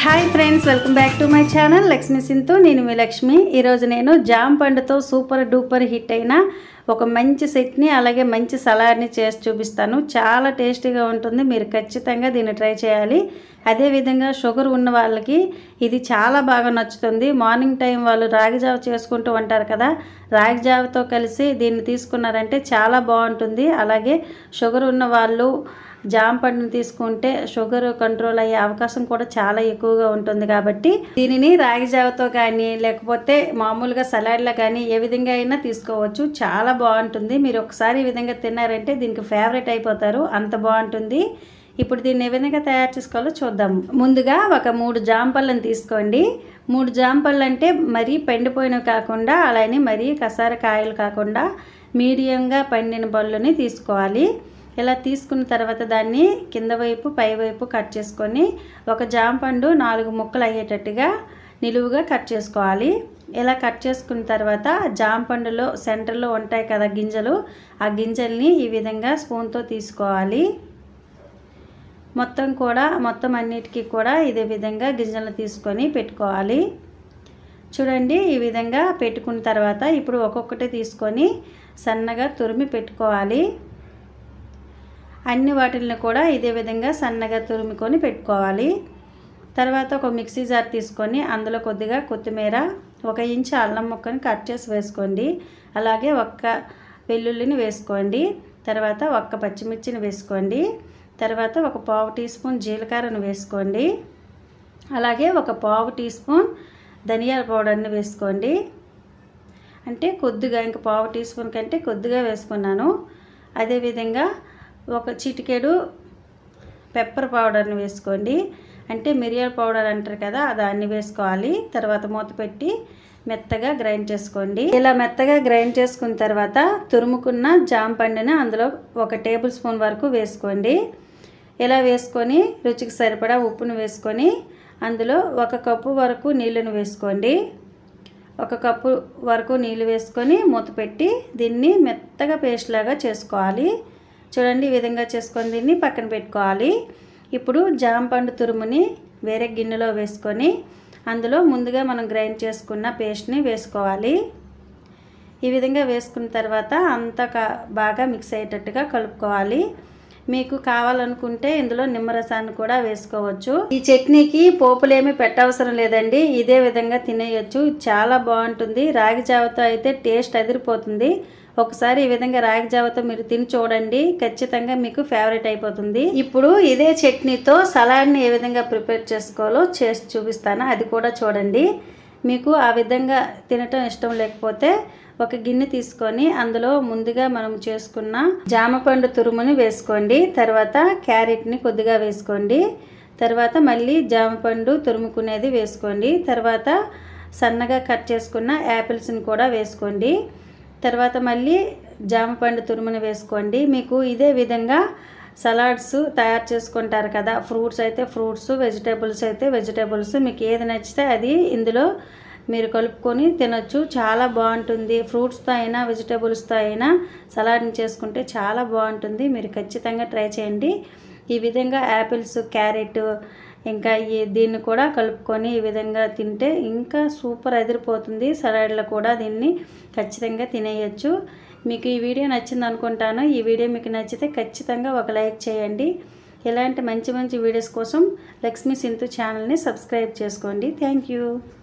hi friends welcome back to my channel Lakshmi Sinthu నేను మీ లక్ష్మి ఈరోజు నేను జామ్ పండుతో సూపర్ డూపర్ హిట్ అయిన ఒక మంచి సెట్ని అలాగే మంచి సలాడ్ని చేసి చూపిస్తాను చాలా టేస్టీగా ఉంటుంది మీరు ఖచ్చితంగా దీన్ని ట్రై చేయాలి అదేవిధంగా షుగర్ ఉన్న వాళ్ళకి ఇది చాలా బాగా నచ్చుతుంది మార్నింగ్ టైం వాళ్ళు రాగి జావ చేసుకుంటూ ఉంటారు కదా రాగి జావతో కలిసి దీన్ని తీసుకున్నారంటే చాలా బాగుంటుంది అలాగే షుగర్ ఉన్న వాళ్ళు జామ పండుని తీసుకుంటే షుగర్ కంట్రోల్ అయ్యే అవకాశం కూడా చాలా ఎక్కువగా ఉంటుంది కాబట్టి దీనిని రాగి జావతో కానీ లేకపోతే మామూలుగా సలాడ్లో కానీ ఏ విధంగా అయినా తీసుకోవచ్చు చాలా బాగుంటుంది మీరు ఒకసారి ఈ విధంగా తిన్నారంటే దీనికి ఫేవరెట్ అయిపోతారు అంత బాగుంటుంది ఇప్పుడు దీన్ని ఏ విధంగా తయారు చేసుకోవాలో చూద్దాం ముందుగా ఒక మూడు జాంపళ్ళని తీసుకోండి మూడు జాంపళ్ళు అంటే మరీ పండిపోయినవి కాకుండా అలానే మరీ కసార కాయలు కాకుండా మీడియంగా పండిన పళ్ళని తీసుకోవాలి ఇలా తీసుకున్న తర్వాత దాన్ని కింద వైపు పై వైపు కట్ చేసుకొని ఒక జాంపండు నాలుగు ముక్కలు అయ్యేటట్టుగా నిలువుగా కట్ చేసుకోవాలి ఇలా కట్ చేసుకున్న తర్వాత జాంపండులో సెంటర్లో ఉంటాయి కదా గింజలు ఆ గింజల్ని ఈ విధంగా స్పూన్తో తీసుకోవాలి మొత్తం కూడా మొత్తం అన్నిటికీ కూడా ఇదే విధంగా గింజలు తీసుకొని పెట్టుకోవాలి చూడండి ఈ విధంగా పెట్టుకున్న తర్వాత ఇప్పుడు ఒక్కొక్కటి తీసుకొని సన్నగా తురిమి పెట్టుకోవాలి అన్ని వాటిని కూడా ఇదే విధంగా సన్నగా తురుముకొని పెట్టుకోవాలి తర్వాత ఒక మిక్సీ జార్ తీసుకొని అందులో కొద్దిగా కొత్తిమీర ఒక ఇంచు అల్లం ముక్కని కట్ చేసి వేసుకోండి అలాగే ఒక్క వెల్లుల్లిని వేసుకోండి తర్వాత ఒక్క పచ్చిమిర్చిని వేసుకోండి తర్వాత ఒక పావు టీ స్పూన్ జీలకర్రను వేసుకోండి అలాగే ఒక పావు టీ స్పూన్ ధనియాల పౌడర్ని వేసుకోండి అంటే కొద్దిగా ఇంకా పావు టీ స్పూన్ కంటే కొద్దిగా వేసుకున్నాను అదేవిధంగా ఒక చిటికెడు పెప్పర్ పౌడర్ని వేసుకోండి అంటే మిరియాల పౌడర్ అంటారు కదా దాన్ని వేసుకోవాలి తర్వాత మూత పెట్టి మెత్తగా గ్రైండ్ చేసుకోండి ఇలా మెత్తగా గ్రైండ్ చేసుకున్న తర్వాత తురుముకున్న జామ పండుని అందులో ఒక టేబుల్ స్పూన్ వరకు వేసుకోండి ఇలా వేసుకొని రుచికి సరిపడా ఉప్పును వేసుకొని అందులో ఒక కప్పు వరకు నీళ్ళను వేసుకోండి ఒక కప్పు వరకు నీళ్ళు వేసుకొని మూత పెట్టి దీన్ని మెత్తగా పేస్ట్ లాగా చేసుకోవాలి చూడండి ఈ విధంగా చేసుకొని దీన్ని పక్కన పెట్టుకోవాలి ఇప్పుడు జామ పండు తురుముని వేరే గిన్నెలో వేసుకొని అందులో ముందుగా మనం గ్రైండ్ చేసుకున్న పేస్ట్ని వేసుకోవాలి ఈ విధంగా వేసుకున్న తర్వాత అంతా బాగా మిక్స్ అయ్యేటట్టుగా కలుపుకోవాలి మీకు కావాలనుకుంటే ఇందులో నిమ్మరసాన్ని కూడా వేసుకోవచ్చు ఈ చట్నీకి పోపులేమి పెట్టవసరం లేదండి ఇదే విధంగా తినేయచ్చు చాలా బాగుంటుంది రాగి జావతో అయితే టేస్ట్ అదిరిపోతుంది ఒకసారి ఈ విధంగా రాగి జావతో మీరు తిని చూడండి ఖచ్చితంగా మీకు ఫేవరెట్ అయిపోతుంది ఇప్పుడు ఇదే చట్నీతో సలాడ్ని ఏ విధంగా ప్రిపేర్ చేసుకోవాలో చేసి చూపిస్తాను అది కూడా చూడండి మీకు ఆ విధంగా తినటం ఇష్టం లేకపోతే ఒక గిన్నె తీసుకొని అందులో ముందుగా మనం చేసుకున్న జామపండు తురుముని వేసుకోండి తర్వాత క్యారెట్ని కొద్దిగా వేసుకోండి తర్వాత మళ్ళీ జామపండు తురుముకునేది వేసుకోండి తర్వాత సన్నగా కట్ చేసుకున్న యాపిల్స్ని కూడా వేసుకోండి తర్వాత మళ్ళీ జామపండు తురుముని వేసుకోండి మీకు ఇదే విధంగా సలాడ్స్ తయారు చేసుకుంటారు కదా ఫ్రూట్స్ అయితే ఫ్రూట్స్ వెజిటేబుల్స్ అయితే వెజిటేబుల్స్ మీకు ఏది నచ్చితే అది ఇందులో మీరు కలుపుకొని తినొచ్చు చాలా బాగుంటుంది ఫ్రూట్స్తో అయినా వెజిటేబుల్స్తో అయినా సలాడ్ని చేసుకుంటే చాలా బాగుంటుంది మీరు ఖచ్చితంగా ట్రై చేయండి ఈ విధంగా యాపిల్స్ క్యారెట్ ఇంకా ఈ దీన్ని కూడా కలుపుకొని ఈ విధంగా తింటే ఇంకా సూపర్ అదిరిపోతుంది సలాడ్లో కూడా దీన్ని ఖచ్చితంగా తినేయచ్చు మీకు ఈ వీడియో నచ్చింది అనుకుంటాను ఈ వీడియో మీకు నచ్చితే ఖచ్చితంగా ఒక లైక్ చేయండి ఇలాంటి మంచి మంచి వీడియోస్ కోసం లక్ష్మీ సింధు ఛానల్ని సబ్స్క్రైబ్ చేసుకోండి థ్యాంక్ యూ